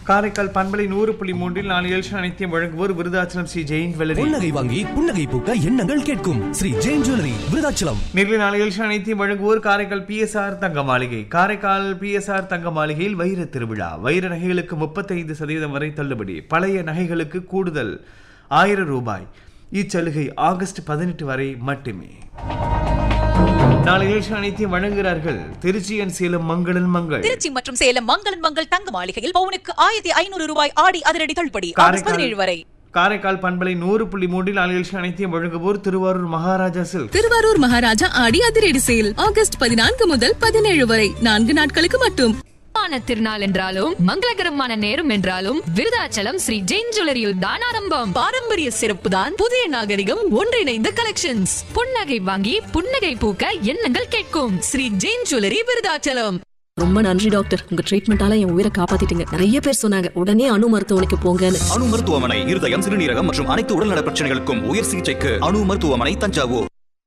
காரைக்கால் பண்பலை நூறு புள்ளி மூன்றில் நாலு எழுச்சி அனைத்தையும் வழங்குவோர் விருதாச்சலம் ஸ்ரீ ஜெயின் வெள்ளரி புன்னகை வாங்கி புன்னகை பூக்க எண்ணங்கள் கேட்கும் ஸ்ரீ ஜெயின் ஜுவல்லரி விருதாச்சலம் நேரில் நாளை எழுச்சி அனைத்தையும் வழங்குவோர் காரைக்கால் பிஎஸ்ஆர் தங்க மாளிகை காரைக்கால் பிஎஸ்ஆர் தங்க மாளிகையில் வைர திருவிழா வைர நகைகளுக்கு முப்பத்தைந்து சதவீதம் வரை தள்ளுபடி பழைய நகைகளுக்கு கூடுதல் ஆயிரம் ரூபாய் இச்சலுகை ஆகஸ்ட் பதினெட்டு வரை மட்டுமே நாளை எழுச்சி அனைத்தையும் வழங்குகிறார்கள் திருச்சி அண்ட் சேலம் மங்களன் மங்கள் திருச்சி மற்றும் சேலம் மங்களன் மங்கள் தங்க மாளிகையில் பவுனுக்கு ஆயிரத்தி ஐநூறு ரூபாய் ஆடி அதிரடி தள்ளுபடி ஆகஸ்ட் பதினேழு வரை காரைக்கால் பண்பலை நூறு புள்ளி மூன்றில் நாளை எழுச்சி அனைத்தையும் வழங்குவோர் திருவாரூர் மகாராஜா சில்க் திருவாரூர் மகாராஜா ஆடி அதிரடி சேல் ஆகஸ்ட் பதினான்கு முதல் பதினேழு வரை நான்கு நாட்களுக்கு மட்டும் மான திருநாள் என்றாலும் மங்களகரமான நேரம் என்றாலும் விருதாச்சலம் ஸ்ரீ ஜெயின் ஜுவல்லரியில் தான் ஆரம்பம் பாரம்பரிய சிறப்பு தான் புதிய நாகரிகம் ஒன்றிணைந்த கலெக்ஷன்ஸ் புன்னகை வாங்கி புன்னகை பூக்க எண்ணங்கள் கேட்கும் ஸ்ரீ ஜெயின் ஜுவல்லரி விருதாச்சலம் ரொம்ப நன்றி டாக்டர் உங்க ட்ரீட்மெண்டால என் உயிரை காப்பாத்திட்டீங்க நிறைய பேர் சொன்னாங்க உடனே அணு மருத்துவமனைக்கு போங்கன்னு அணு மருத்துவமனை இருதயம் சிறுநீரகம் மற்றும் அனைத்து உடல்நல பிரச்சனைகளுக்கும் உயர் சிகிச்சைக்கு அணு மருத்துவமனை தஞ்சாவூர்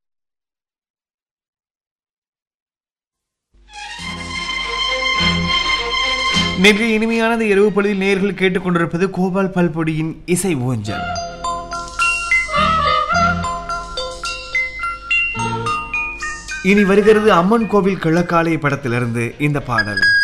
நேற்று இனிமையானது இரவு பொழுதில் நேர்கள் கேட்டுக்கொண்டிருப்பது கோபால் பல்பொடியின் இசை ஊஞ்சல் இனி வருகிறது அம்மன் கோவில் கிழக்காலை படத்திலிருந்து இந்த பாடல்